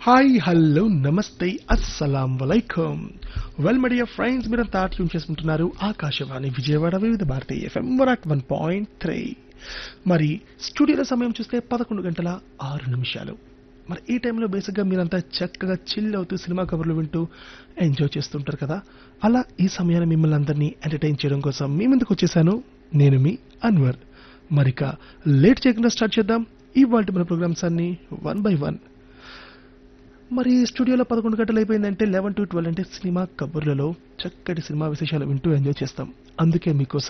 hi hello నమస్తే అస్సలాం వలైకుం వెల్ మీడియా ఫ్రెండ్స్ మీరంతా ట్యూన్ చేసుకుంటున్నారు ఆకాశవాణి విజయవాడ వివిధ భారతి ఎఫ్ఎం వరాక్ వన్ పాయింట్ త్రీ మరి స్టూడియోలో సమయం చూస్తే పదకొండు గంటల ఆరు నిమిషాలు మరి ఈ టైంలో బేసిక్గా మీరంతా చక్కగా చిల్ అవుతూ సినిమా కబుర్లు వింటూ ఎంజాయ్ చేస్తుంటారు కదా అలా ఈ సమయాన్ని మిమ్మల్ని అందరినీ ఎంటర్టైన్ చేయడం కోసం మీ ముందుకు వచ్చేసాను నేను మీ అన్వర్ మరిక లేట్ చేయకుండా స్టార్ట్ చేద్దాం ఇవాళ మన ప్రోగ్రామ్స్ అన్ని వన్ బై వన్ మరి స్టూడియోలో పదకొండు గంటలు అయిపోయిందంటే లెవెన్ టు ట్వెల్వ్ అంటే సినిమా కబుర్లలో చక్కటి సినిమా విశేషాలు వింటూ ఎంజాయ్ చేస్తాం అందుకే మీకోసం